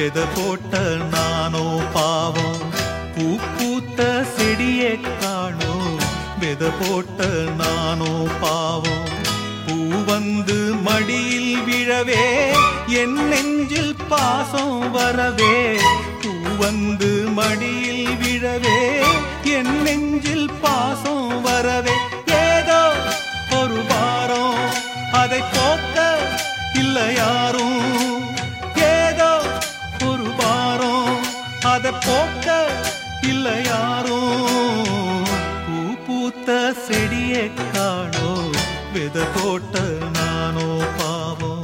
வித போட்ட நானோ பாவம் பூ பூத்த செடியே காணோம் வித போட்ட நானோ பாவம் பூ வந்து மடியில் விழவே என் நெஞ்சில் பாசம் வரவே பூ வந்து மடியில் விழவே என் நெஞ்சில் பாசம் வரவே ஏதோ ஒரு வாரம் அதை போக்க இல்ல யாரும் ஏதோ ஒரு வாரம் அதை போக்க இல்ல யாரும் பூ பூத்த செடியை காணோ வித போட்ட நானோ பாவம்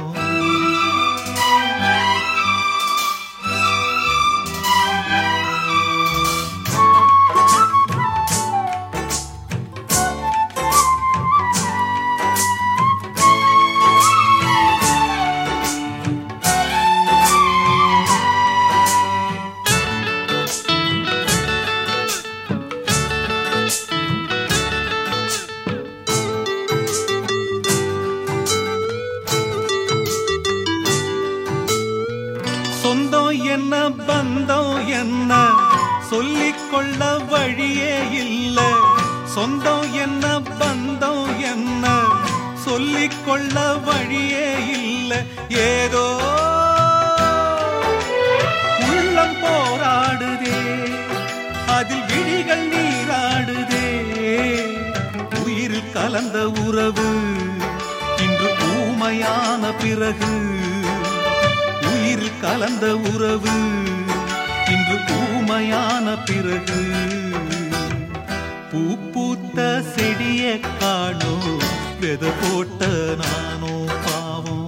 சொந்தம் என்ன பந்தம் என்ன சொல்லிக்கொள்ள வழியே இல்ல சொந்தம் என்ன பந்தம் என்ன சொல்லிக்கொள்ள வழியே இல்ல ஏதோ உள்ளம் போராடுதே அதில் விழிகள் நீராடுதே உயிரில் கலந்த உறவு இன்று ஊமையான பிறகு உயிரில் கலந்த உறவு இன்று ஊமையான பிறகு பூ பூத்த செடிய காணோ வெத போட்ட நானோ பாவம்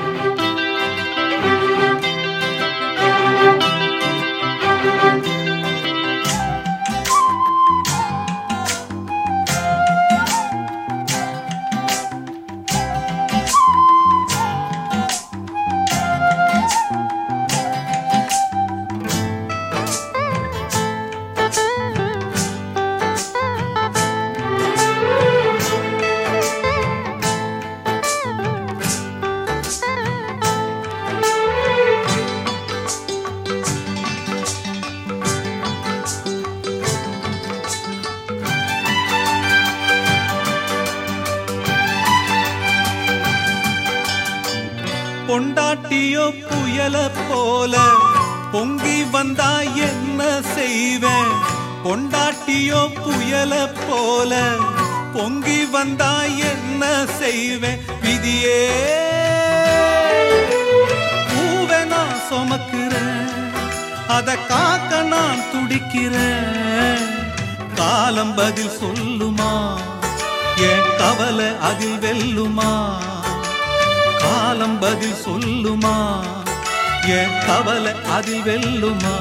பொண்டாட்டியோ புயல போல பொங்கி வந்தா என்ன செய்வேன் பொண்டாட்டியோ புயல போல பொங்கி வந்தா என்ன செய்வேன் விதியே பூவை நான் சுமக்கிறேன் அத காக்க நான் துடிக்கிறேன் காலம் பதில் சொல்லுமா என் கவலை அதில் வெல்லுமா காலம் பதில் சொல்லுமா என் கவலை அதில் வெல்லுமா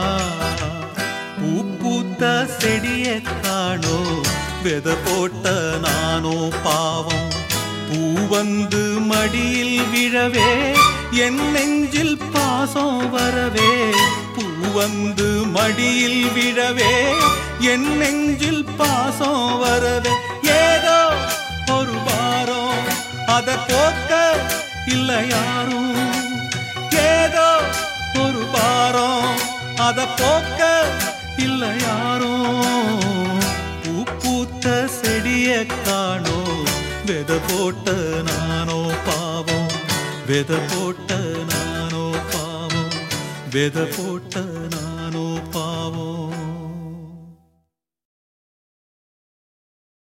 பூ பூத்த செடிய காணோ வித போட்ட நானோ பாவம் பூ வந்து மடியில் விழவே என் நெஞ்சில் பாசம் வரவே பூ வந்து மடியில் விழவே என் நெஞ்சில் பாசம் வரவே ஏதோ ஒரு வாரம் அத போக்க இல்ல யாரும் ஏதோ ஒரு பாரம் அத போக்க இல்ல யாரும் பூ பூத்த செடிய காணோ வித போட்ட நானோ பாவம் வித போட்ட நானோ பாவம் வித போட்ட நானோ பாவம்